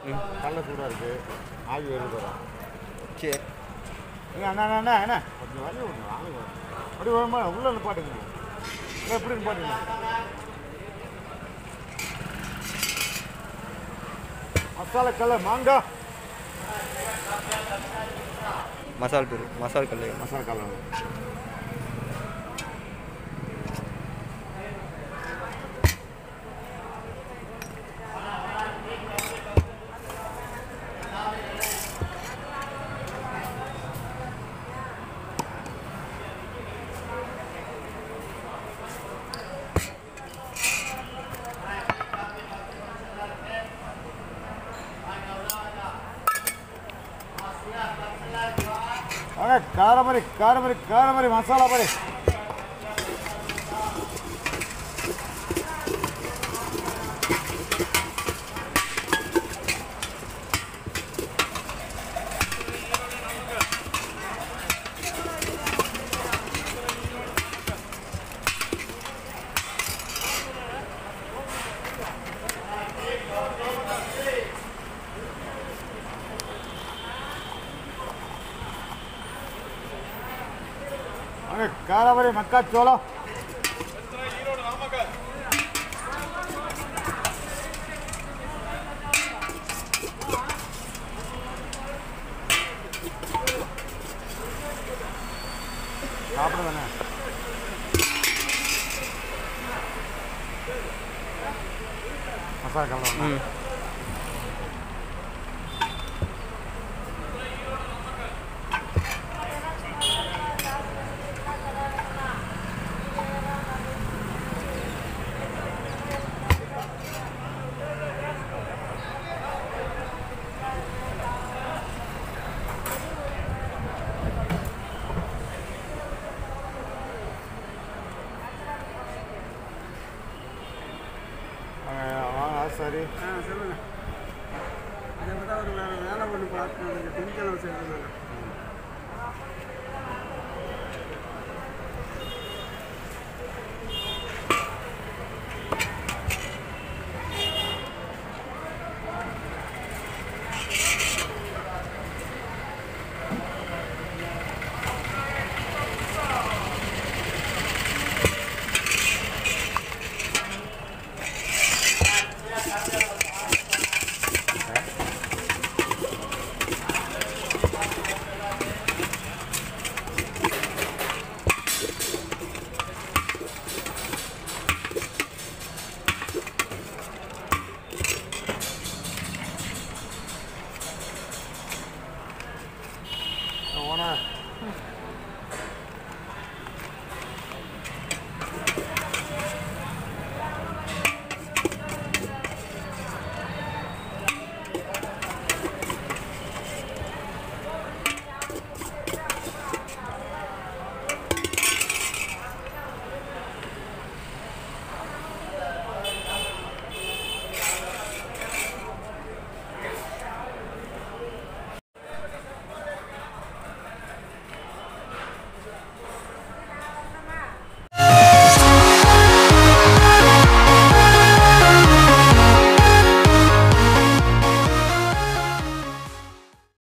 கடல சூடாக இருக்குது ஆவி வருது வரும் சரி ஏங்க அண்ணா அண்ணா, அண்ணா அண்ணா கொஞ்சம் வழி விடுங்க வாங்க அப்படி வருமா உள்ளே நிப்பாட்டுங்க இல்லை எப்படி நிப்பாட்டுங்க மசாலா கலர் மாங்காய் மசால் பேர் மசால் கல்லு மசாலா கலர் வாங்க காரமரி காரமரி காரமரி மசாலா படி வாங்க காரமரி மக்காச்சோளம் சாப்பிடுதானே மசாலா கலர் ம் வாங்க வாங்க சரி ஆ சொல்லுங்கள் அதை பற்றி ஒரு வேலை வேலை ஒன்று பார்க்கணும் திங்கக்கிழமை செய்யணும்